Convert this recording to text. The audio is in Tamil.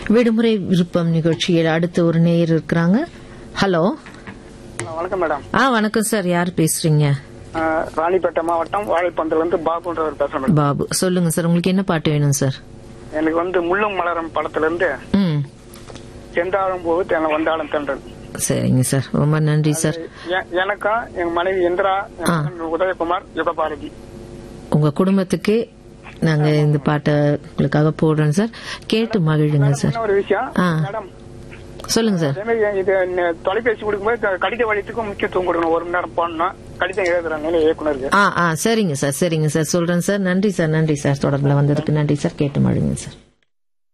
விடுமுறை விருப்பம் நிகழ்ச்சியில் அடுத்து ஒரு நேயர் இருக்கிறாங்க ஹலோ வணக்கம் மேடம் ஆ வணக்கம் சார் யார் பேசுறீங்க ஆஹ் ராணிப்பேட்டை மாவட்டம் வாழைப்பந்தில இருந்து பாபுன்றவர் பேசுறேன் மேடம் பாபு சொல்லுங்க சார் உங்களுக்கு என்ன பாட்டு வேணும் சார் எனக்கு வந்து முள்ளும் மலரும் படத்துல இருந்து ம் செந்தாழம் போது தேன வந்தாலும் தென்றல் சரிங்க சார் ரொம்ப நன்றி சார் எ- எனக்கும் எங்க மனைவி இந்திரா என் ஆ. மகன் உதயகுமார் யுகபாரதி உங்க குடும்பத்துக்கே நாங்க இந்த பாட்டை உங்களுக்காக போடுறோம் சார் கேட்டு மகிழுங்க சார் என்ன ஒரு விஷயம் ஆ. மேடம் சொல்லுங்க சார் அதே மாதிரி இது ந- தொலைபேசி கொடுக்கும்போது க- கடித வழித்துக்கும் முக்கியத்துவம் கொடுக்கணும் ஒரு மணி நேரம் போடணும் கடிதம் எழுதுறாங்க இயக்குனருக்கு ஆ ஆ சரிங்க சார் சரிங்க சார் சொல்றேன் சார் நன்றி சார் நன்றி சார் தொடர்பில் வந்ததுக்கு நன்றி சார் கேட்டு மகிழுங்க சார்